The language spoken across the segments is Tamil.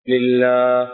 لله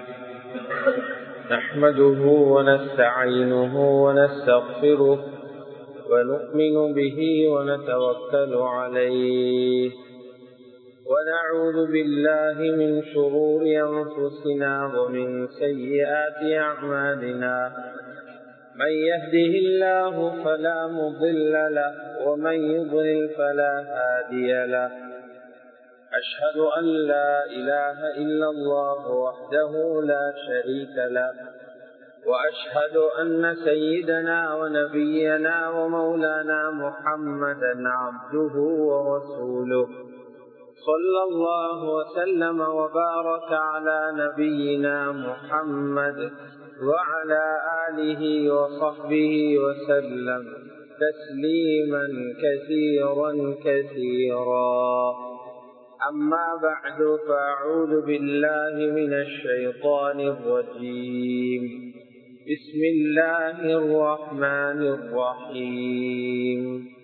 نحمده ونستعينه ونستغفره ونؤمن به ونتوكل عليه ونعوذ بالله من شرور أنفسنا ومن سيئات أعمالنا من يهده الله فلا مضل له ومن يضلل فلا هادي له أشهد أن لا إله إلا الله وحده لا شريك له وأشهد أن سيدنا ونبينا ومولانا محمدا عبده ورسوله صلى الله وسلم وبارك على نبينا محمد وعلى آله وصحبه وسلم تسليما كثيرا كثيرا أما بعد فأعوذ بالله من الشيطان الرجيم بسم الله الرحمن الرحيم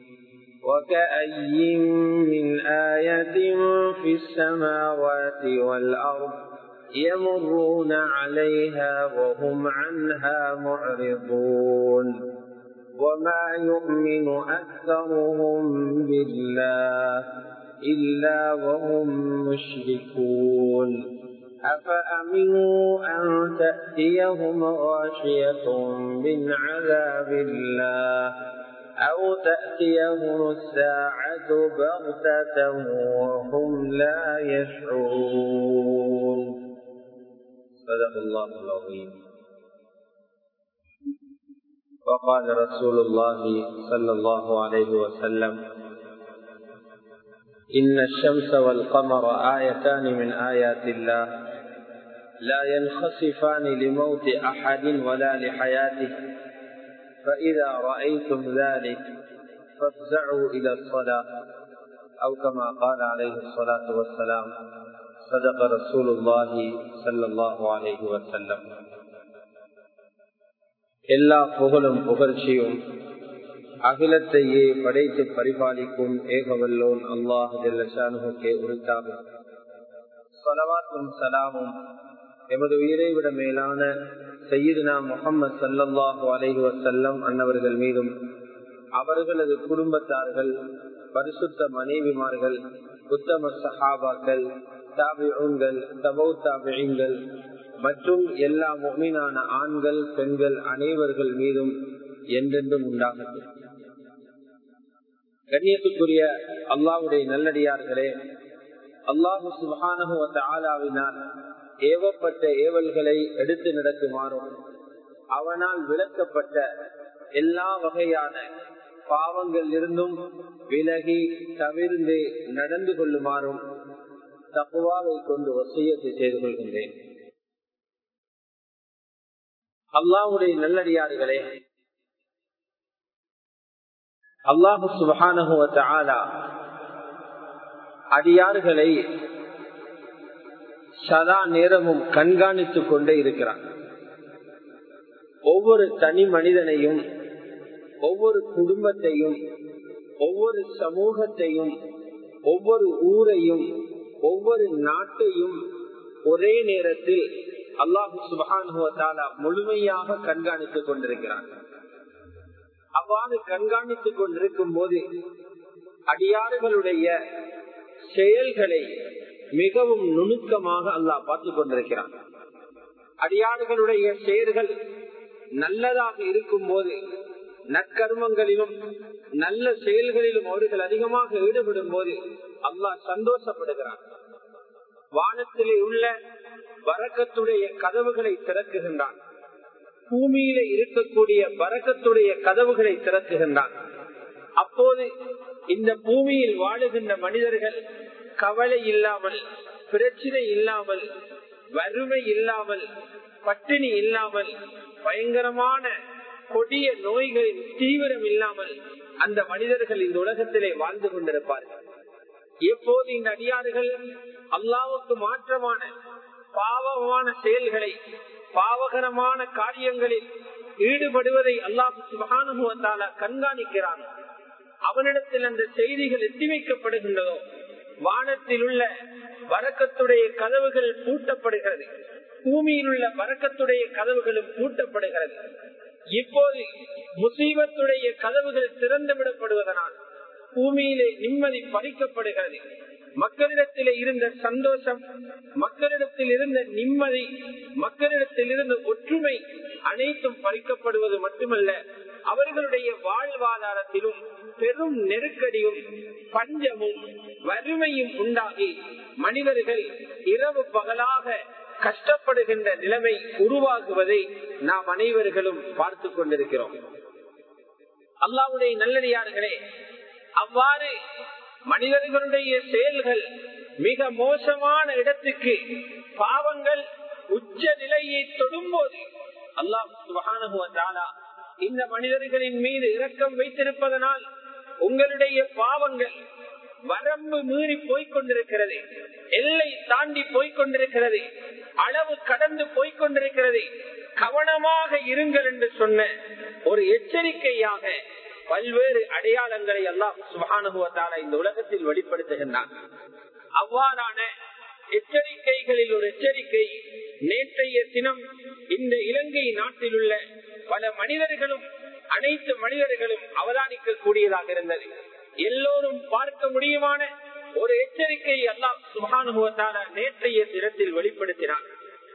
وكأي من آية في السماوات والأرض يمرون عليها وهم عنها معرضون وما يؤمن أكثرهم بالله إلا وهم مشركون أفأمنوا أن تأتيهم غاشية من عذاب الله أو تأتيهم الساعة بغتة وهم لا يشعرون صدق الله العظيم وقال رسول الله صلى الله عليه وسلم إن الشمس والقمر آيتان من آيات الله لا ينخسفان لموت أحد ولا لحياته فإذا رأيتم ذلك فافزعوا إلى الصلاة أو كما قال عليه الصلاة والسلام صدق رسول الله صلى الله عليه وسلم எல்லா புகழும் புகழ்ச்சியும் அகிலத்தையே படைத்து பரிபாலிக்கும் ஏகவல்லோன் அல்லாஹ் ஜல்லஷானுக்கே உரித்தாகும் சலவாத்தும் சலாமும் எமது உயிரை விட மேலான சையீதுனா முகமது சல்லல்லாஹு அலைஹி வசல்லம் அன்னவர்கள் மீதும் அவர்களது குடும்பத்தார்கள் பரிசுத்த மனைவிமார்கள் உத்தம சஹாபாக்கள் தாபிகள் தபௌ தாபிகள் மற்றும் எல்லா மொமீனான ஆண்கள் பெண்கள் அனைவர்கள் மீதும் என்றென்றும் உண்டாகட்டும் கண்ணியத்துக்குரிய அல்லாவுடைய நல்லடியார்களே அல்லாஹு சுபானுவத்த ஆலாவினால் ஏவப்பட்ட ஏவல்களை எடுத்து நடக்குமாறும் அவனால் விளக்கப்பட்ட எல்லா வகையான பாவங்கள் இருந்தும் விலகி தவிர்ந்து நடந்து கொள்ளுமாறும் தப்புவாவை கொண்டு வசியத்தை செய்து கொள்கின்றேன் அல்லாவுடைய நல்லடியார்களே அல்லாஹு சுபகானுவத்த ஆலா அடியார்களை சதா நேரமும் கண்காணித்துக் கொண்டே இருக்கிறார் ஒவ்வொரு தனி மனிதனையும் ஒவ்வொரு குடும்பத்தையும் ஒவ்வொரு சமூகத்தையும் ஒவ்வொரு ஊரையும் ஒவ்வொரு நாட்டையும் ஒரே நேரத்தில் அல்லாஹு சுபகானுவத்தாலா முழுமையாக கண்காணித்துக் கொண்டிருக்கிறார் அவ்வாறு கண்காணித்துக் கொண்டிருக்கும் போது அடியாறுகளுடைய செயல்களை மிகவும் நுணுக்கமாக அல்லாஹ் பார்த்துக் கொண்டிருக்கிறான் அடியாறுகளுடைய செயல்கள் நல்லதாக இருக்கும் போது நற்கர்மங்களிலும் நல்ல செயல்களிலும் அவர்கள் அதிகமாக ஈடுபடும் போது அல்லாஹ் சந்தோஷப்படுகிறான் வானத்திலே உள்ள வரக்கத்துடைய கதவுகளை திறக்குகின்றான் பூமியில இருக்கக்கூடிய வரக்கத்துடைய கதவுகளை திறக்குகின்றான் அப்போது இந்த பூமியில் வாழுகின்ற மனிதர்கள் கவலை இல்லாமல் பிரச்சனை இல்லாமல் வறுமை இல்லாமல் பட்டினி இல்லாமல் பயங்கரமான கொடிய நோய்களின் தீவிரம் இல்லாமல் அந்த மனிதர்கள் இந்த உலகத்திலே வாழ்ந்து கொண்டிருப்பார்கள் எப்போது இந்த அடியாறுகள் அல்லாவுக்கு மாற்றமான பாவமான செயல்களை பாவகரமான காரியங்களில் ஈடுபடுவதை அல்லாஹு சுபகானுபவத்தால கண்காணிக்கிறான் அவனிடத்தில் அந்த செய்திகள் எத்தி வைக்கப்படுகின்றதோ வானத்தில் உள்ள வரக்கத்துடைய கதவுகள் பூட்டப்படுகிறது பூமியில் உள்ள வரக்கத்துடைய கதவுகளும் பூட்டப்படுகிறது இப்போது முசீபத்துடைய கதவுகள் திறந்து விடப்படுவதனால் பூமியிலே நிம்மதி பறிக்கப்படுகிறது மக்களிடத்தில் இருந்த சந்தோஷம் மக்களிடத்தில் இருந்த நிம்மதி மக்களிடத்தில் இருந்த ஒற்றுமை அனைத்தும் பறிக்கப்படுவது மட்டுமல்ல அவர்களுடைய வாழ்வாதாரத்திலும் பெரும் நெருக்கடியும் பஞ்சமும் வறுமையும் உண்டாகி மனிதர்கள் இரவு பகலாக கஷ்டப்படுகின்ற நிலைமை உருவாகுவதை நாம் அனைவர்களும் பார்த்து கொண்டிருக்கிறோம் அல்லாவுடைய நல்லடியார்களே அவ்வாறு மனிதர்களுடைய செயல்கள் மிக மோசமான இடத்துக்கு பாவங்கள் உச்ச நிலையை தொடும்போது அல்லாஹ் இந்த மனிதர்களின் மீது இரக்கம் வைத்திருப்பதனால் உங்களுடைய பாவங்கள் வரம்பு மீறி போய்கொண்டிருக்கிறது எல்லை தாண்டி போய்கொண்டிருக்கிறது அளவு கடந்து போய்கொண்டிருக்கிறது கவனமாக இருங்கள் என்று சொன்ன ஒரு எச்சரிக்கையாக பல்வேறு அடையாளங்களை எல்லாம் சுகானுபவத்தால இந்த உலகத்தில் வெளிப்படுத்துகின்றான் அவ்வாறான எச்சரிக்கைகளில் ஒரு எச்சரிக்கை நேற்றைய தினம் இந்த இலங்கை நாட்டில் உள்ள பல மனிதர்களும் அனைத்து மனிதர்களும் அவதானிக்க கூடியதாக இருந்தது எல்லோரும் பார்க்க முடியுமான ஒரு எச்சரிக்கை எல்லாம் சுகானுபவத்தால நேற்றைய தினத்தில் வெளிப்படுத்தினார்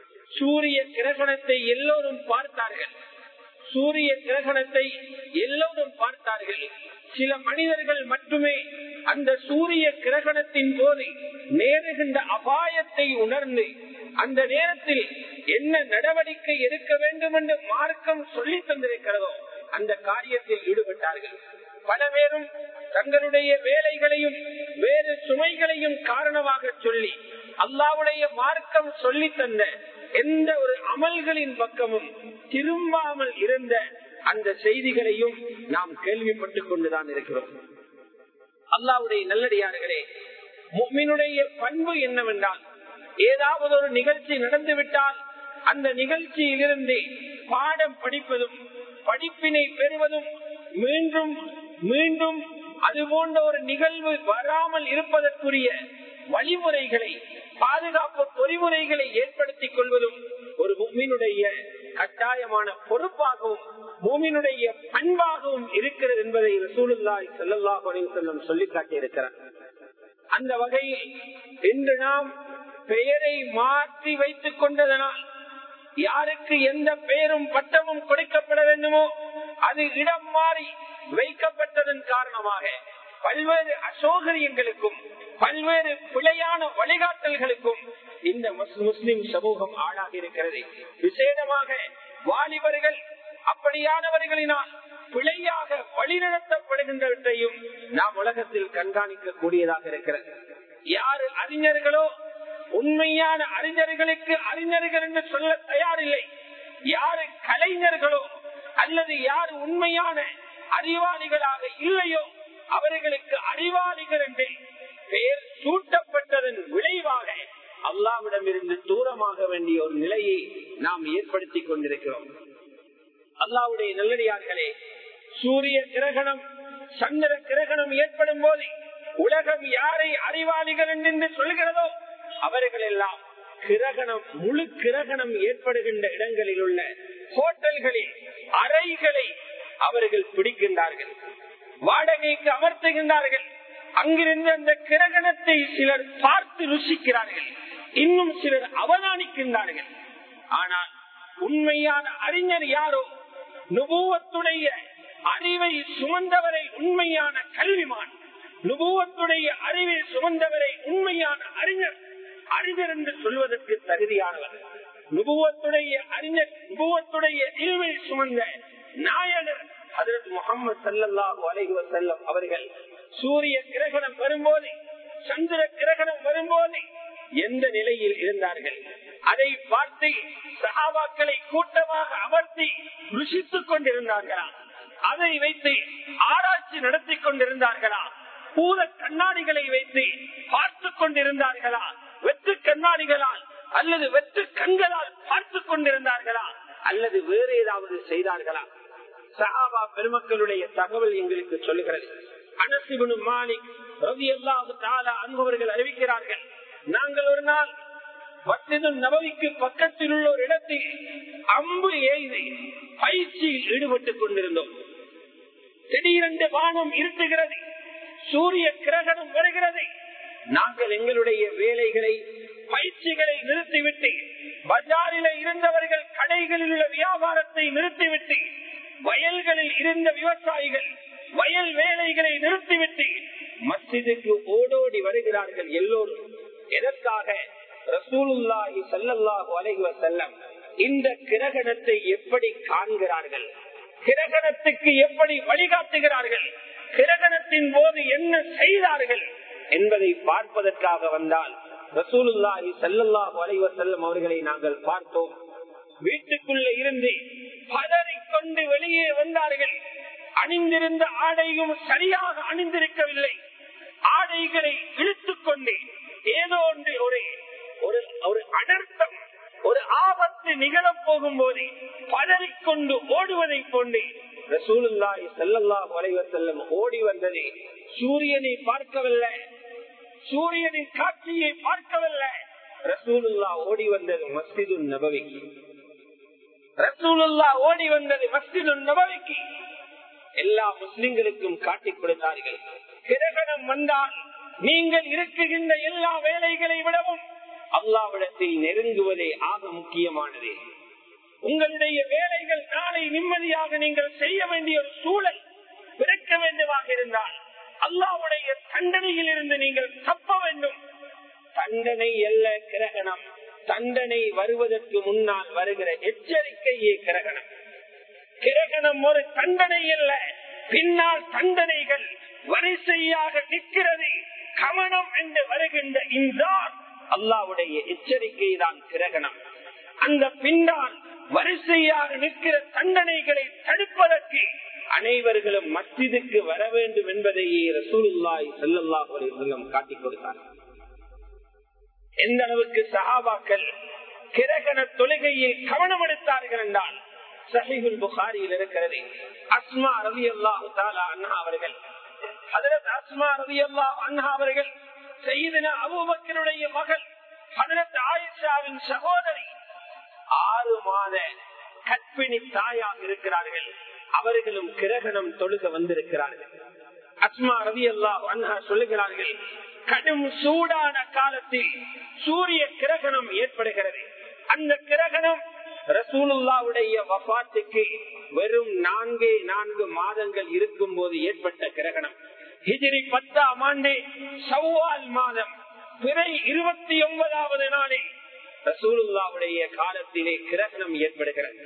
சூரிய கிரகணத்தை எல்லோரும் பார்த்தார்கள் சூரிய கிரகணத்தை எல்லோரும் பார்த்தார்கள் சில மனிதர்கள் மட்டுமே அந்த சூரிய கிரகணத்தின் போது நேருகின்ற அபாயத்தை உணர்ந்து அந்த நேரத்தில் என்ன நடவடிக்கை எடுக்க வேண்டும் என்று மார்க்கம் சொல்லி தந்திருக்கிறதோ அந்த காரியத்தில் ஈடுபட்டார்கள் பல பேரும் தங்களுடைய வேலைகளையும் வேறு சுமைகளையும் காரணமாக சொல்லி அல்லாவுடைய மார்க்கம் சொல்லி தந்த எந்த ஒரு அமல்களின் பக்கமும் திரும்பாமல் இருந்த அந்த செய்திகளையும் நாம் கேள்விப்பட்டுக் கொண்டுதான் இருக்கிறோம் அல்லாவுடைய நல்லடியார்களே முக்மினுடைய பண்பு என்னவென்றால் ஏதாவது ஒரு நிகழ்ச்சி நடந்துவிட்டால் அந்த நிகழ்ச்சியிலிருந்து பாடம் படிப்பதும் படிப்பினை பெறுவதும் மீண்டும் மீண்டும் அது போன்ற ஒரு நிகழ்வு வராமல் இருப்பதற்குரிய வழிமுறைகளை பாதுகாப்பு பொறிமுறைகளை ஏற்படுத்திக் கொள்வதும் ஒரு முக்மீனுடைய கட்டாயமான பொறுப்பாகவும் பூமியினுடைய பண்பாகவும் இருக்கிறது என்பதை ரசூலுல்லாய் செல்லல்லா செல்லும் சொல்லி காட்டியிருக்கிறார் அந்த வகையில் இன்று நாம் பெயரை மாற்றி வைத்துக் கொண்டதனால் யாருக்கு எந்த பெயரும் பட்டமும் கொடுக்கப்பட வேண்டுமோ அது இடம் மாறி வைக்கப்பட்டதன் காரணமாக பல்வேறு அசோகரியங்களுக்கும் பல்வேறு பிழையான வழிகாட்டல்களுக்கும் இந்த முஸ்லிம் சமூகம் ஆளாகி இருக்கிறது விசேடமாக வாலிபர்கள் அப்படியானவர்களினால் பிழையாக வழிநடத்தப்படுகின்றவற்றையும் நாம் உலகத்தில் கண்காணிக்க கூடியதாக இருக்கிறது யாரு அறிஞர்களோ உண்மையான அறிஞர்களுக்கு அறிஞர்கள் என்று சொல்ல தயாரில்லை யாரு கலைஞர்களோ அல்லது யாரு உண்மையான அறிவாளிகளாக இல்லையோ அவர்களுக்கு அறிவாளிகள் என்று பெயர் சூட்டப்பட்டதன் விளைவாக அல்லாவிடமிருந்து தூரமாக வேண்டிய ஒரு நிலையை நாம் ஏற்படுத்திக் கொண்டிருக்கிறோம் அல்லாவுடைய நல்லடியார்களே சூரிய கிரகணம் சந்திர கிரகணம் ஏற்படும் போது உலகம் யாரை அறிவாளிகள் என்று சொல்கிறதோ அவர்கள் எல்லாம் கிரகணம் முழு கிரகணம் ஏற்படுகின்ற இடங்களில் உள்ள ஹோட்டல்களில் அறைகளை அவர்கள் பிடிக்கின்றார்கள் வாடகைக்கு அமர்த்துகின்றார்கள் அங்கிருந்து அந்த கிரகணத்தை சிலர் பார்த்து ருசிக்கிறார்கள் இன்னும் சிலர் அவதானிக்கின்றார்கள் ஆனால் உண்மையான அறிஞர் யாரோ நுபுவத்துடைய அறிவை சுமந்தவரை உண்மையான கல்விமான் நுபுவத்துடைய அறிவை சுமந்தவரை உண்மையான அறிஞர் அறிஞர் என்று சொல்வதற்கு தகுதியானவர் நுபுவத்துடைய அறிஞர் நுபுவத்துடைய இல்வை சுமந்த நாயகர் அதற்கு முகமது சல்லாஹூ அலைஹி வசல்லம் அவர்கள் சூரிய கிரகணம் வரும்போது சந்திர கிரகணம் வரும்போது எந்த நிலையில் இருந்தார்கள் அதை பார்த்து சகாபாக்களை கூட்டமாக அமர்த்தி ருசித்துக் கொண்டிருந்தார்களா அதை வைத்து ஆராய்ச்சி நடத்தி கொண்டிருந்தார்களா பூத கண்ணாடிகளை வைத்து பார்த்து கொண்டிருந்தார்களா வெற்று கண்ணாடிகளால் அல்லது வெற்று கண்களால் பார்த்து கொண்டிருந்தார்களா அல்லது வேறு ஏதாவது செய்தார்களா சஹாபா பெருமக்களுடைய தகவல் எங்களுக்கு சொல்லுகிறது அனசிபுனு மாலிக் ரவி அல்லாஹு தாலா அன்பவர்கள் அறிவிக்கிறார்கள் நாங்கள் ஒரு நாள் மஸ்ஜிது நபவிக்கு பக்கத்தில் உள்ள ஒரு இடத்தில் அம்பு எய்து பயிற்சியில் ஈடுபட்டுக் கொண்டிருந்தோம் திடீரென்று வானம் இருட்டுகிறது சூரிய கிரகணம் வருகிறது நாங்கள் எங்களுடைய வேலைகளை பயிற்சிகளை நிறுத்திவிட்டு பஜாரில இருந்தவர்கள் கடைகளில் உள்ள வியாபாரத்தை நிறுத்திவிட்டு வயல்களில் இருந்த விவசாயிகள் வயல் வேலைகளை நிறுத்திவிட்டு மஸ்ஜிதுக்கு ஓடோடி வருகிறார்கள் எல்லோரும் எதற்காக ரசூலுல்லாஹி சல்லல்லாஹு அலைஹி வஸல்லம் இந்த கிரகணத்தை எப்படி காண்கிறார்கள் கிரகணத்துக்கு எப்படி வழிகாட்டுகிறார்கள் கிரகணத்தின் போது என்ன செய்தார்கள் என்பதை பார்ப்பதற்காக வந்தால் ரசூலுல்லாஹி சல்லல்லாஹு அலைஹி வஸல்லம் அவர்களை நாங்கள் பார்த்தோம் வீட்டுக்குள்ள இருந்து பதறிக்கொண்டு வெளியே வந்தார்கள் அணிந்திருந்த ஆடையும் சரியாக அணிந்திருக்கவில்லை ஆடைகளை இழுத்துக் கொண்டு ஏதோ ஒன்று ஒரு ஒரு ஒரு அனர்த்தம் ஒரு ஆபத்து நிகழப் போகும் போது பதறிக்கொண்டு ஓடுவதை கொண்டு ரசூலுல்லாஹி ஸல்லல்லாஹு அலைஹி வஸல்லம் ஓடி வந்தது சூரியனை பார்க்கவில்லை சூரியனின் காட்சியை பார்க்கவில்லை ரசூலுல்லா ஓடி வந்தது மஸ்ஜிது நபவிக்கு ரசூலுல்லா ஓடி வந்தது மஸ்ஜிது நபவிக்கு எல்லா முஸ்லிம்களுக்கும் காட்டிக் கொடுத்தார்கள் கிரகணம் வந்தால் நீங்கள் இருக்குகின்ற எல்லா வேலைகளை விடவும் அல்லாவிடத்தில் நெருங்குவதே ஆக முக்கியமானது உங்களுடைய வேலைகள் நாளை நிம்மதியாக நீங்கள் செய்ய வேண்டிய ஒரு சூழல் பிறக்க வேண்டுமாக இருந்தால் அல்லாவுடைய தண்டனையில் இருந்து நீங்கள் தப்ப வேண்டும் தண்டனை அல்ல கிரகணம் தண்டனை வருவதற்கு முன்னால் வருகிற எச்சரிக்கையே கிரகணம் கிரகணம் ஒரு தண்டனை அல்ல பின்னால் தண்டனைகள் வரிசையாக நிற்கிறது கவனம் என்று வருகின்ற இன்றான் அல்லாவுடைய எச்சரிக்கை தான் கிரகணம் அந்த பின்னால் வரிசையாக நிற்கிற தண்டனைகளை தடுப்பதற்கு அனைவர்களும் மஸ்ஜிதுக்கு வர வேண்டும் என்பதையே ரசூலுல்லாய் செல்லல்லாஹ் செல்லம் காட்டிக் கொடுத்தார் எந்த அளவுக்கு சஹாபாக்கள் கிரகண தொழுகையை கவனம் எடுத்தார்கள் என்றால் சஹிகுல் புகாரியில் இருக்கிறது அஸ்மா ரவி அல்லாஹு அண்ணா அவர்கள் ஹதரத் அஸ்மா ரவி அல்லா அண்ணா அவர்கள் செய்தின அபுபக்கருடைய மகள் ஹதரத் ஆயிஷாவின் சகோதரி ஆறு மாத கற்பிணி தாயாக இருக்கிறார்கள் அவர்களும் கிரகணம் தொழுக வந்திருக்கிறார்கள் அஸ்மா ரவி அல்லா அண்ணா சொல்லுகிறார்கள் கடும் சூடான காலத்தில் சூரிய கிரகணம் ஏற்படுகிறது அந்த கிரகணம் ரசூலுல்லாவுடைய வபாத்துக்கு வெறும் நான்கே நான்கு மாதங்கள் இருக்கும் போது ஏற்பட்ட கிரகணம் ஹிஜிரி பத்தாம் ஆண்டு சவ்வால் மாதம் பிறை இருபத்தி ஒன்பதாவது நாளில் ரசூலுல்லாவுடைய காலத்திலே கிரகணம் ஏற்படுகிறது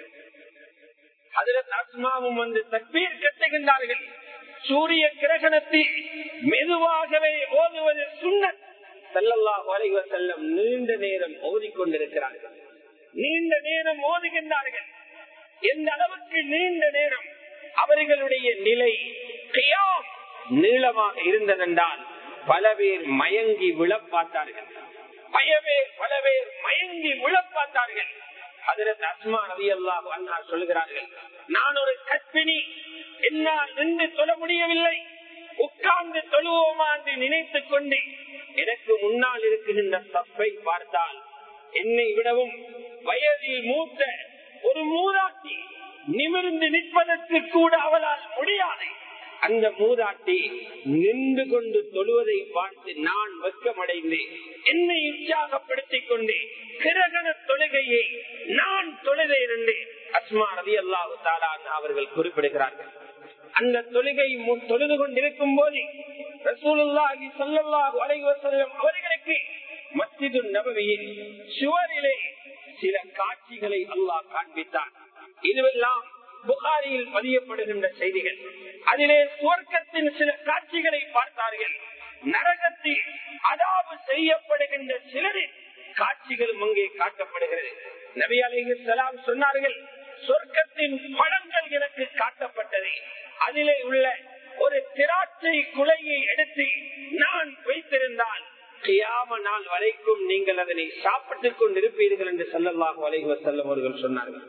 அதில் அஸ்மாவும் வந்து தற்பீர் கட்டுகின்றார்கள் சூரிய கிரகணத்தில் மெதுவாகவே ஓதுவது சுண்ணத் செல்லல்லா வரைவ செல்லம் நீண்ட நேரம் ஓதிக்கொண்டிருக்கிறார்கள் நீண்ட நேரம் ஓதுகின்றார்கள் எந்த அளவுக்கு நீண்ட நேரம் அவர்களுடைய நிலை கியாம் நீளமாக இருந்ததென்றால் பல பேர் மயங்கி விழப்பார்த்தார்கள் பல பேர் பல பேர் மயங்கி விழப்பார்த்தார்கள் அதற்கு அஸ்மா ரவி அல்லாஹ் அண்ணா சொல்கிறார்கள் நான் ஒரு கற்பிணி என்னால் நின்று சொல்ல முடியவில்லை உட்கார்ந்து தொழுவோமா என்று நினைத்துக் கொண்டு எனக்கு முன்னால் இருக்குகின்ற தப்பை பார்த்தால் என்னை விடவும் வயதில் மூத்த ஒரு மூதாட்டி நிமிர்ந்து நிற்பதற்கு கூட அவளால் முடியாது அந்த மூதாட்டி நின்று கொண்டு தொழுவதை பார்த்து நான் வெக்கமடைந்து என்னை உற்சாகப்படுத்திக் கொண்டு கிரகண தொழுகையை நான் தொழுதேன் என்று அஸ்மா ரதி அல்லாஹு தாலான் அவர்கள் குறிப்பிடுகிறார்கள் அந்த தொழுகை தொழுது கொண்டிருக்கும் போது ரசூலுல்லாஹி சொல்லல்லாஹு அலைவசல்லம் அவர்களுக்கு மஸ்ஜிது நபவியில் சுவரிலே சில காட்சிகளை அல்லாஹ் காண்பித்தார் இதுவெல்லாம் புகாரியில் பதியப்படுகின்ற செய்திகள் அதிலே சுவர்க்கத்தின் சில காட்சிகளை பார்த்தார்கள் நரகத்தில் அதாவது செய்யப்படுகின்ற சிலரின் காட்சிகளும் அங்கே காட்டப்படுகிறது நபி அலிஹி சலாம் சொன்னார்கள் சொர்க்கத்தின் பழங்கள் எனக்கு காட்டப்பட்டது அதிலே உள்ள ஒரு திராட்சை குலையை எடுத்து நான் வைத்திருந்தால் கியாம நாள் வரைக்கும் நீங்கள் அதனை சாப்பிட்டுக் கொண்டிருப்பீர்கள் என்று சொல்லலாக வலைவ செல்லும் அவர்கள் சொன்னார்கள்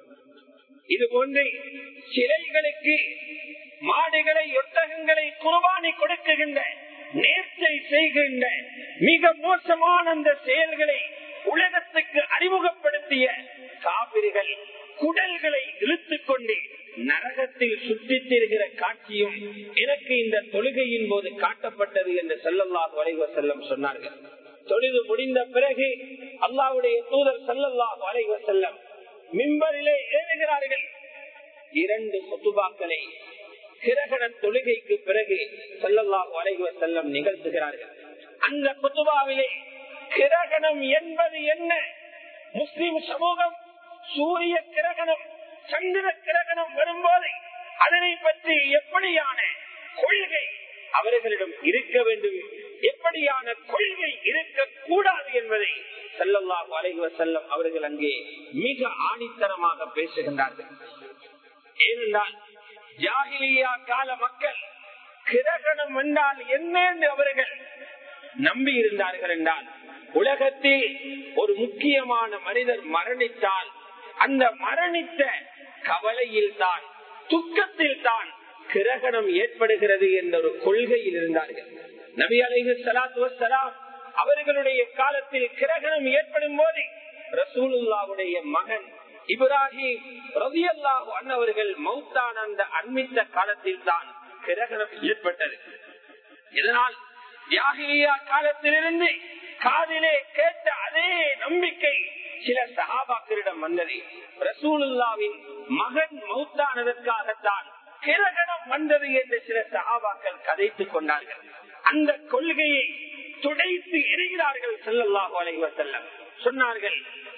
இது போன்று சிலைகளுக்கு மாடுகளை ஒட்டகங்களை குர்பானி கொடுக்குகின்ற நேர்ச்சை செய்கின்ற மிக மோசமான அந்த செயல்களை உலகத்துக்கு அறிமுகப்படுத்திய காவிரிகள் குடல்களை இழுத்துக் கொண்டு நரகத்தில் சுற்றித் திரிகிற காட்சியும் எனக்கு இந்த தொழுகையின் போது காட்டப்பட்டது என்று செல்லல்லாஹ் வரைவ செல்லம் சொன்னார்கள் தொழுது முடிந்த பிறகு அல்லாவுடைய தூதர் செல்லல்லாஹ் வரைவ செல்லம் மிம்பரிலே ஏறுகிறார்கள் இரண்டு சொத்துபாக்களை கிரகண தொழுகைக்கு பிறகு செல்லல்லாஹ் வரைவ செல்லம் நிகழ்த்துகிறார்கள் அந்த குத்துபாவிலே கிரகணம் என்பது என்ன முஸ்லிம் சமூகம் சூரிய கிரகணம் சந்திர கிரகணம் வரும்போது அதனை பற்றி எப்படியான கொள்கை அவர்களிடம் இருக்க வேண்டும் எப்படியான கொள்கை இருக்கக்கூடாது என்பதை செல்லல்லாஹு அலைவ செல்லம் அவர்கள் அங்கே மிக ஆணித்தரமாக பேசுகின்றார்கள் ஏனென்றால் ஜாகிலியா கால மக்கள் கிரகணம் என்றால் என்ன என்று அவர்கள் நம்பி இருந்தார்கள் என்றால் உலகத்தில் ஒரு முக்கியமான மனிதர் மரணித்தால் அந்த மரணித்த கவலையில் தான் துக்கத்தில் தான் கிரகணம் ஏற்படுகிறது என்ற ஒரு கொள்கையில் இருந்தார்கள் நபி அலைஹி சலாத்து வசலாம் அவர்களுடைய காலத்தில் கிரகணம் ஏற்படும் போது ரசூலுல்லாவுடைய மகன் இப்ராஹிம் ரவி அல்லாஹு அன்னவர்கள் மௌத்தான அந்த அண்மித்த காலத்தில் தான் கிரகணம் ஏற்பட்டது இதனால் யாகிலியா காலத்திலிருந்து காதிலே கேட்ட அதே நம்பிக்கை சில சகாபாக்களிடம் வந்தது ரசூலுல்லாவின் மகன் மௌத்தானதற்காகத்தான் கிரகணம் வந்தது என்று சில சகாபாக்கள் கதைத்துக் கொண்டார்கள் அந்த கொள்கையை துடைத்து எரிகிறார்கள் செல்லல்லாஹு அலைவர் செல்லம் சொன்னார்கள்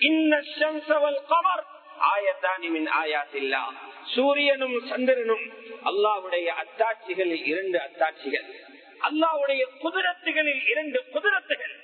ஆயத்தானிமின் ஆயாத்தில்லா சூரியனும் சந்திரனும் அல்லாவுடைய அத்தாட்சிகளில் இரண்டு அத்தாட்சிகள் அல்லாவுடைய குதிரத்துகளில் இரண்டு குதிரத்துகள்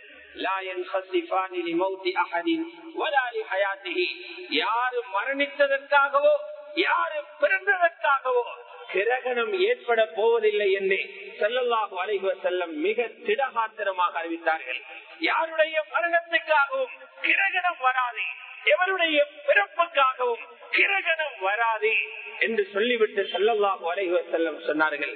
யாரு மரணித்ததற்காகவோ யாரு பிறந்ததற்காகவோ கிரகணம் ஏற்பட போவதில்லை என்று செல்லல்லாஹு அலைவ செல்லம் மிக திடகாத்திரமாக அறிவித்தார்கள் யாருடைய மரணத்துக்காகவும் கிரகணம் வராது எவருடைய பிறப்புக்காகவும் கிரகணம் வராது என்று சொல்லிவிட்டு செல்லல்லாஹு அலைவ செல்லம் சொன்னார்கள்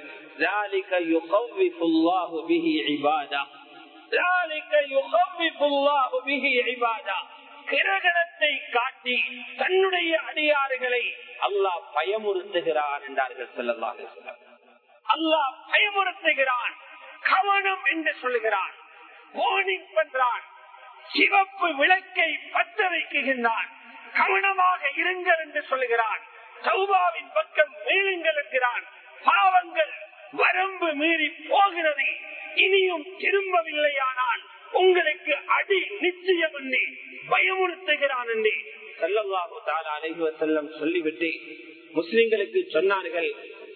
கிரகணத்தை காட்டி தன்னுடைய அடியாறுகளை அல்லாஹ் பயமுறுத்துகிறான் என்றார்கள் செல்லல்லாஹு அல்லாஹ் பயமுறுத்துகிறான் கவனம் என்று சொல்லுகிறான் வார்னிங் பண்றான் சிவப்பு விளக்கை பற்ற வைக்குகின்றான் கவனமாக இருங்கள் என்று சொல்லுகிறான் சௌபாவின் பக்கம் மீளுங்கள் என்கிறான் பாவங்கள் வரம்பு மீறி போகிறது இனியும் திரும்பவில்லையானால் உங்களுக்கு அடி நிச்சயம் என்று பயமுறுத்துகிறான் என்று செல்லல்லாஹு தாலா அலைஹி செல்லம் சொல்லிவிட்டு முஸ்லிம்களுக்கு சொன்னார்கள்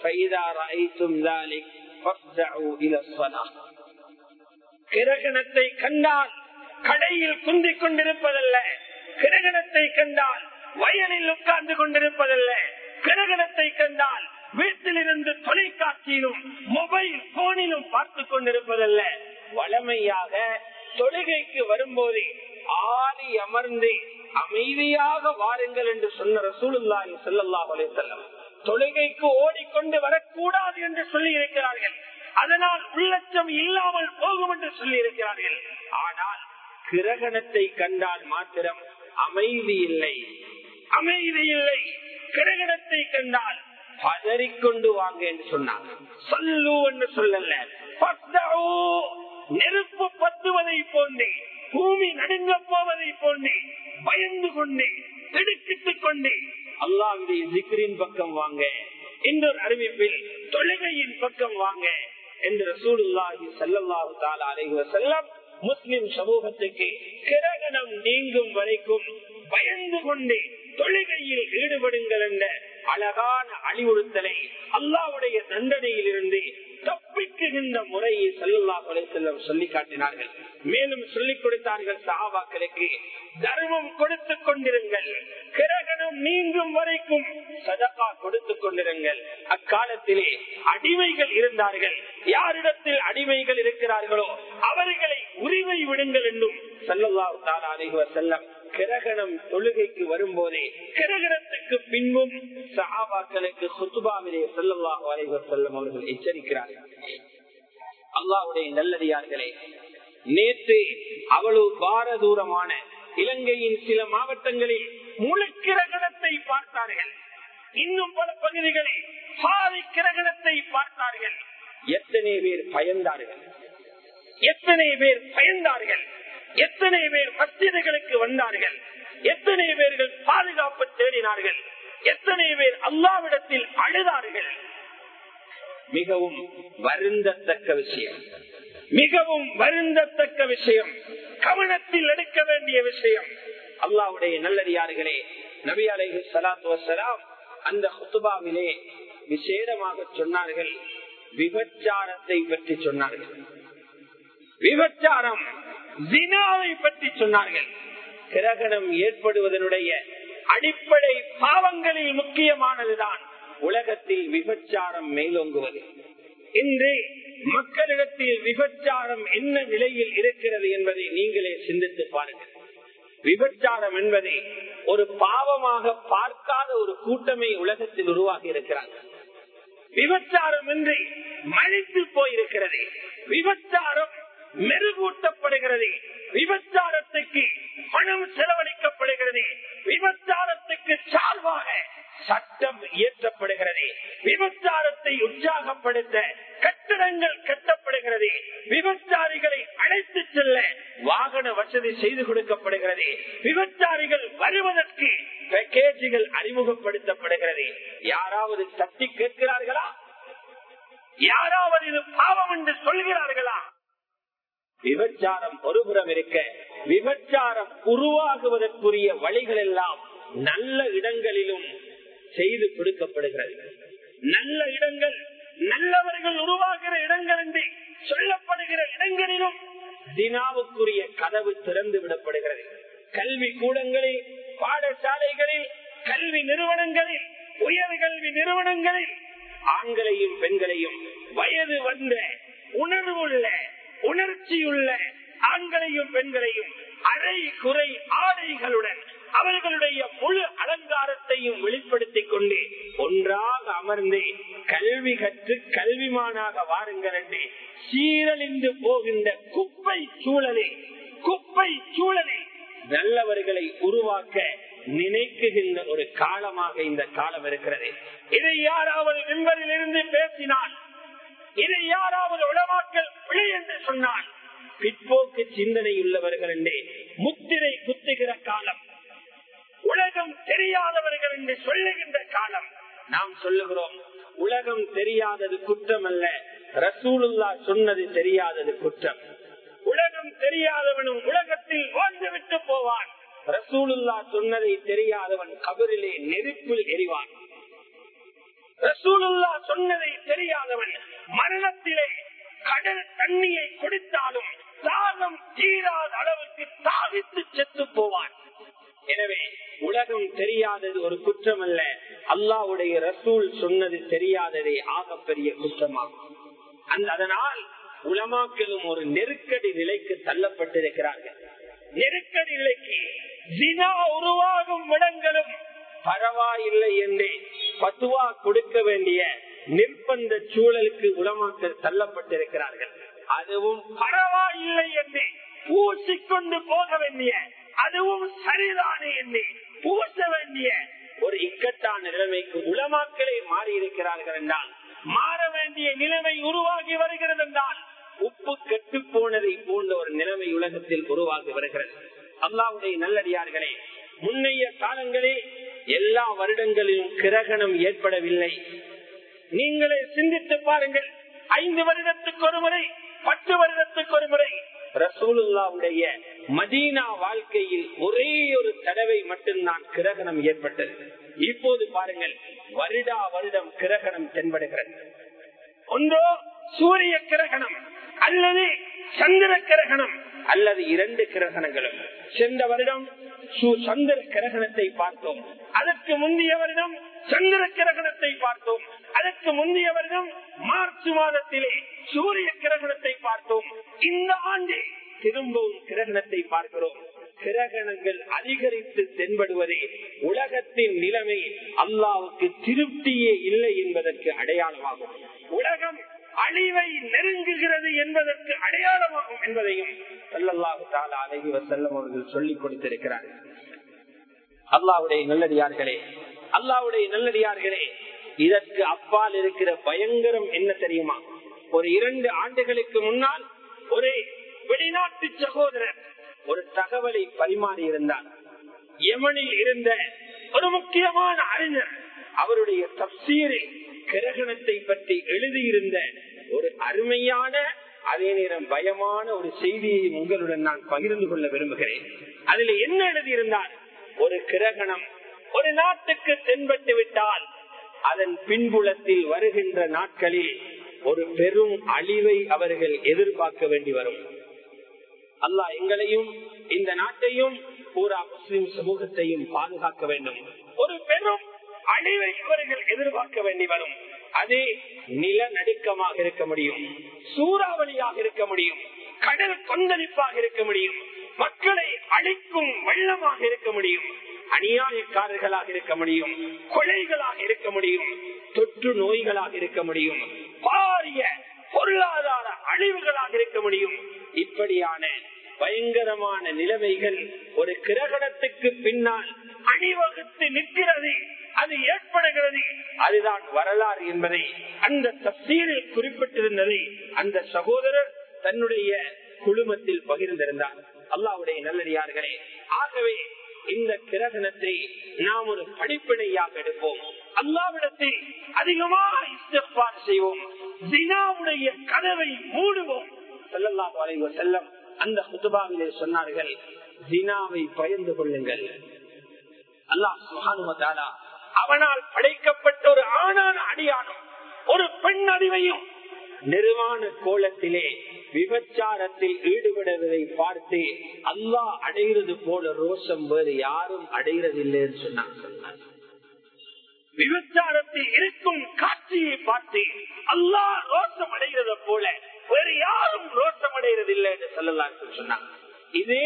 கிரகணத்தை கண்டால் கடையில் குந்திக் கொண்டிருப்பதல்ல கிரகணத்தை கண்டால் வயலில் உட்கார்ந்து கொண்டிருப்பதல்ல கிரகணத்தை கண்டால் வீட்டிலிருந்து தொலைக்காட்சியிலும் மொபைல் போனிலும் பார்த்து கொண்டிருப்பதல்ல வளமையாக தொழுகைக்கு வரும்போது ஆடி அமர்ந்து அமைதியாக வாருங்கள் என்று சொன்ன ரசூலுல்லாஹி ஸல்லல்லாஹு அலைஹி வஸல்லம் தொழுகைக்கு ஓடிக்கொண்டு வரக்கூடாது என்று சொல்லி இருக்கிறார்கள் அதனால் உள்ளச்சம் இல்லாமல் போகும் என்று சொல்லி இருக்கிறார்கள் ஆனால் கிரகணத்தை கண்டால் மாத்திரம் அமைதி இல்லை அமைதி இல்லை கிரகணத்தை கண்டால் பதறிக்கொண்டு வாங்க என்று சொன்னார் சொல்லு என்று சொல்லல நெருப்பு பத்துவதை போன்றே பூமி நடுங்க போவதை போன்றே பயந்து கொண்டே திடுக்கிட்டுக் கொண்டே அல்லாவுடைய சிக்கரின் பக்கம் வாங்க இன்னொரு அறிவிப்பில் தொழுகையின் பக்கம் வாங்க என்று ரசூலுல்லாஹி சல்லல்லாஹு தாலா அலைஹி வஸல்லம் முஸ்லிம் சமூகத்துக்கு கிரகணம் நீங்கும் வரைக்கும் பயந்து கொண்டு தொழுகையில் ஈடுபடுங்கள் என்ற அழகான அழிவுறுத்தலை அல்லாவுடைய தண்டனையில் இருந்து தப்பிக்குகின்ற முறையை செல்லல்லா கொலை செல்லம் சொல்லி காட்டினார்கள் மேலும் சொல்லிக் கொடுத்தார்கள் சஹாபாக்களுக்கு தர்மம் கொடுத்துக் கொண்டிருங்கள் கிரகணம் நீங்கும் வரைக்கும் சதகா கொடுத்துக் கொண்டிருங்கள் அக்காலத்திலே அடிமைகள் இருந்தார்கள் யாரிடத்தில் அடிமைகள் இருக்கிறார்களோ அவர்களை உரிமை விடுங்கள் என்றும் செல்லல்லா தாலா அலைவர் செல்லம் கிரகணம் தொழுகைக்கு வரும்போதே கிரகணத்துக்கு பின்பும் சஹாபாக்களுக்கு சுத்துபாவிலே செல்லல்லாஹு அலைவர் செல்லம் அவர்கள் எச்சரிக்கிறார்கள் அல்லாவுடைய நல்லடியார்களே நேற்று அவ்வளவு பாரதூரமான இலங்கையின் சில மாவட்டங்களில் முழு கிரகணத்தை பார்த்தார்கள் இன்னும் பல பகுதிகளில் பாதி கிரகணத்தை பார்த்தார்கள் எத்தனை பேர் பயந்தார்கள் எத்தனை பேர் பயந்தார்கள் எத்தனை பேர் மஸ்ஜிதுகளுக்கு வந்தார்கள் எத்தனை பேர்கள் பாதுகாப்பு தேடினார்கள் எத்தனை பேர் அல்லாவிடத்தில் அழுதார்கள் மிகவும் வருந்தத்தக்க விஷயம் மிகவும் வருந்தத்தக்க விஷயம் கவனத்தில் எடுக்க வேண்டிய விஷயம் அல்லாவுடைய நல்லடியார்களே நபி அலைஹி சலாத்து வசலாம் அந்த ஹுத்துபாவிலே விசேடமாக சொன்னார்கள் விபச்சாரத்தை பற்றி சொன்னார்கள் விபச்சாரம் ஜினாவை பற்றி சொன்னார்கள் கிரகணம் ஏற்படுவதனுடைய அடிப்படை பாவங்களில் முக்கியமானதுதான் உலகத்தில் விபச்சாரம் மேலோங்குவது இன்று மக்களிடத்தில் விபச்சாரம் என்ன நிலையில் இருக்கிறது என்பதை நீங்களே சிந்தித்து பாருங்கள் விபச்சாரம் என்பதை ஒரு பாவமாக பார்க்காத ஒரு கூட்டமே உலகத்தில் உருவாகி இருக்கிறாங்க விபச்சாரம் என்று மழித்து போயிருக்கிறது விபச்சாரம் மெருகூட்டப்படுகிறது விபச்சாரத்துக்கு பணம் செலவழிக்கப்படுகிறது விபச்சாரத்துக்கு சார்பாக சட்டம் இயற்றப்படுகிறது விபச்சாரத்தை உற்சாகப்படுத்த கட்டடங்கள் கட்டப்படுகிறது விபச்சாரிகளை அழைத்து செல்ல வாகன வசதி செய்து கொடுக்கப்படுகிறது விபச்சாரிகள் வருவதற்கு பேக்கேஜுகள் அறிமுகப்படுத்தப்படுகிறது யாராவது தட்டி கேட்கிறார்களா யாராவது இது பாவம் என்று சொல்கிறார்களா விபச்சாரம் ஒருபுறம் இருக்க விபச்சாரம் உருவாகுவதற்குரிய வழிகள் எல்லாம் நல்ல இடங்களிலும் செய்து கொடுக்கப்படுகிறது நல்ல இடங்கள் நல்லவர்கள் உருவாகிற இடங்கள் என்று சொல்லப்படுகிற இடங்களிலும் தினாவுக்குரிய கதவு திறந்து விடப்படுகிறது கல்வி கூடங்களில் பாடசாலைகளில் கல்வி நிறுவனங்களில் உயர்கல்வி நிறுவனங்களில் ஆண்களையும் பெண்களையும் வயது வந்த உணர்வுள்ள உணர்ச்சியுள்ள ஆண்களையும் பெண்களையும் அரை குறை ஆடைகளுடன் அவர்களுடைய முழு அலங்காரத்தையும் வெளிப்படுத்திக் கொண்டு ஒன்றாக அமர்ந்து கல்வி கற்று கல்விமானாக வாருங்கள் என்று சீரழிந்து போகின்ற குப்பை சூழலில் குப்பை சூழலில் நல்லவர்களை உருவாக்க நினைக்குகின்ற ஒரு காலமாக இந்த காலம் இருக்கிறது இதை யாராவது விம்பரில் இருந்து பேசினால் இதை யாராவது உளமாக்கல் பிழை என்று சொன்னால் பிற்போக்கு சிந்தனை உள்ளவர்கள் என்றே முத்திரை குத்துகிற காலம் உலகம் தெரியாதவர்கள் என்று சொல்லுகின்ற காலம் நாம் சொல்லுகிறோம் உலகம் தெரியாதது குற்றம் அல்ல ரசூலுல்லா சொன்னது தெரியாதது குற்றம் உலகம் தெரியாதவனும் உலகத்தில் வாழ்ந்துவிட்டு போவான் ரசூலுல்லா சொன்னதை தெரியாதவன் கபரிலே நெருப்பில் எரிவான் ரசூலுல்லா சொன்னதை தெரியாதவன் மரணத்திலே கடல் தண்ணியை கொடுத்தாலும் தாகம் தீராத அளவுக்கு தாவித்து செத்து போவான் எனவே உலகம் தெரியாதது ஒரு குற்றம் அல்ல அல்லாவுடைய ரசூல் சொன்னது தெரியாததே ஆகப்பெரிய குற்றமாகும் அந்த அதனால் உலமாக்களும் ஒரு நெருக்கடி நிலைக்கு தள்ளப்பட்டிருக்கிறார்கள் நெருக்கடி நிலைக்கு ஜினா உருவாகும் இடங்களும் பரவாயில்லை என்று பத்துவா கொடுக்க வேண்டிய நிர்பந்த சூழலுக்கு உலமாக்கள் தள்ளப்பட்டிருக்கிறார்கள் அதுவும் பரவாயில்லை என்று பூசிக்கொண்டு போக வேண்டிய அதுவும் சரிதானே என்று பூச வேண்டிய ஒரு இக்கட்டான நிலைமைக்கு உலமாக்களே மாறி இருக்கிறார்கள் என்றால் மாற வேண்டிய நிலைமை உருவாகி வருகிறது என்றால் உப்பு கெட்டு போனதை போன்ற ஒரு நிலைமை உலகத்தில் உருவாகி வருகிறது அல்லாவுடைய நல்லடியார்களே முன்னைய காலங்களில் எல்லா வருடங்களிலும் கிரகணம் ஏற்படவில்லை நீங்களே சிந்தித்து பாருங்கள் ஐந்து வருடத்துக்கு ஒரு முறை பத்து வருடத்துக்கு ஒரு முறை ரசூலுல்லாவுடைய மதீனா வாழ்க்கையில் ஒரே ஒரு தடவை மட்டும்தான் கிரகணம் ஏற்பட்டது இப்போது பாருங்கள் வருடா வருடம் கிரகணம் தென்படுகிறது ஒன்றோ சூரிய கிரகணம் அல்லது சந்திர கிரகணம் அல்லது இரண்டு கிரகணங்களும் சென்ற வருடம் சந்திர கிரகணத்தை பார்த்தோம் அதற்கு முந்தைய வருடம் சந்திர கிரகணத்தை பார்த்தோம் அதற்கு முந்தைய வருடம் மார்ச் மாதத்திலே சூரிய கிரகணத்தை பார்த்தோம் இந்த ஆண்டு திரும்பவும் கிரகணத்தை பார்க்கிறோம் கிரகணங்கள் அதிகரித்து தென்படுவதே உலகத்தின் நிலைமை அல்லாவுக்கு திருப்தியே இல்லை என்பதற்கு அடையாளமாகும் உலகம் அழிவை நெருங்குகிறது என்பதற்கு அடையாளமாகும் என்பதையும் சல்லல்லாஹு தாலா அழகி வசல்லம் அவர்கள் சொல்லிக் கொடுத்திருக்கிறார் அல்லாவுடைய நல்லடியார்களே அல்லாவுடைய நல்லடியார்களே இதற்கு அப்பால் இருக்கிற பயங்கரம் என்ன தெரியுமா ஒரு இரண்டு ஆண்டுகளுக்கு முன்னால் ஒரு வெளிநாட்டு சகோதரர் ஒரு தகவலை பரிமாறி இருந்தார் யமனில் இருந்த ஒரு முக்கியமான அறிஞர் அவருடைய தப்சீரில் கிரகணத்தை பற்றி எழுதியிருந்த ஒரு அருமையான அதே நேரம் பயமான ஒரு செய்தியை உங்களுடன் நான் பகிர்ந்து கொள்ள விரும்புகிறேன் அதில் என்ன எழுதியிருந்தார் ஒரு கிரகணம் ஒரு நாட்டுக்கு தென்பட்டு விட்டால் அதன் பின்புலத்தில் வருகின்ற நாட்களில் ஒரு பெரும் அழிவை அவர்கள் எதிர்பார்க்க வேண்டி வரும் அல்லாஹ் எங்களையும் இந்த நாட்டையும் பூரா முஸ்லிம் சமூகத்தையும் பாதுகாக்க வேண்டும் ஒரு பெரும் அழிவை அவர்கள் எதிர்பார்க்க வேண்டி வரும் அது நிலநடுக்கமாக இருக்க முடியும் சூறாவளியாக இருக்க முடியும் கடல் கொந்தளிப்பாக இருக்க முடியும் மக்களை அழிக்கும் வெள்ளமாக இருக்க முடியும் அநியாயக்காரர்களாக இருக்க முடியும் கொலைகளாக இருக்க முடியும் தொற்று நோய்களாக இருக்க முடியும் பாரிய பொருளாதார அழிவுகளாக இருக்க முடியும் இப்படியான பயங்கரமான நிலைமைகள் ஒரு கிரகணத்துக்கு பின்னால் அணிவகுத்து நிற்கிறது அது ஏற்படுகிறது அதுதான் வரலாறு என்பதை அந்த தப்சீரில் குறிப்பிட்டிருந்ததை அந்த சகோதரர் தன்னுடைய குழுமத்தில் பகிர்ந்திருந்தார் அல்லாவுடைய நல்லடியார்களே ஆகவே இந்த கிரகணத்தை நாம் ஒரு படிப்பினையாக எடுப்போம் அல்லாவிடத்தை அதிகமாக இஸ்திஃபார் செய்வோம் ஜினாவுடைய கதவை மூடுவோம் செல்லல்லாஹு அலைஹி வஸல்லம் அந்த குத்துபாவிலே சொன்னார்கள் ஜினாவை பயந்து கொள்ளுங்கள் அல்லாஹ் சுப்ஹானஹு வ தஆலா அவனால் படைக்கப்பட்ட ஒரு ஆணான அடியானும் ஒரு பெண் அறிவையும் நிர்வாண கோலத்திலே விபச்சாரத்தில் ஈடுபடுவதை பார்த்து அல்லாஹ் அடைகிறது போல ரோஷம் வேறு யாரும் அடைகிறதில்லைன்னு சொன்னாங்க விபச்சாரத்தில் இருக்கும் காட்சியை பார்த்து அல்லாஹ் ரோஷம் அடைகிறது போல வேறு யாரும் ரோஷம் அடைகிறது இல்லை என்று சொல்லலாம் சொன்னாங்க இதே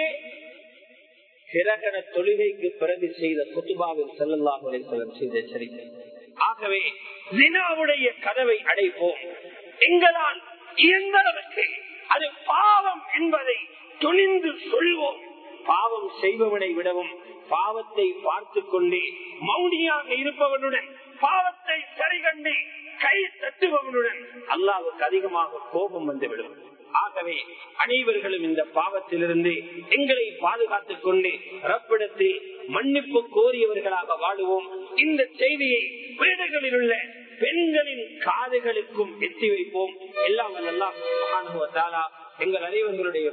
கிரகண தொழுகைக்கு பிறகு செய்த குத்துபாவில் செல்லல்லாஹுடைய செய்த சரித்திரம் ஆகவே ஜினாவுடைய கதவை அடைப்போம் எங்களால் இயந்த அளவுக்கு அது பாவம் என்பதை துணிந்து சொல்வோம் பாவம் செய்பவனை விடவும் பாவத்தை பார்த்து கொண்டே மௌனியாக இருப்பவனுடன் பாவத்தை சரிகண்டு கை தட்டுபவனுடன் அல்லாவுக்கு அதிகமாக கோபம் வந்துவிடும் ஆகவே அனைவர்களும் இந்த பாவத்திலிருந்து எங்களை பாதுகாத்துக் கொண்டு ரப்பிடத்தில் மன்னிப்பு கோரியவர்களாக வாழுவோம் இந்த செய்தியை வீடுகளில் உள்ள பெண்களின் காதுகளுக்கும் எத்தி வைப்போம் எல்லாம் நல்லா எங்கள் அனைவர்களுடைய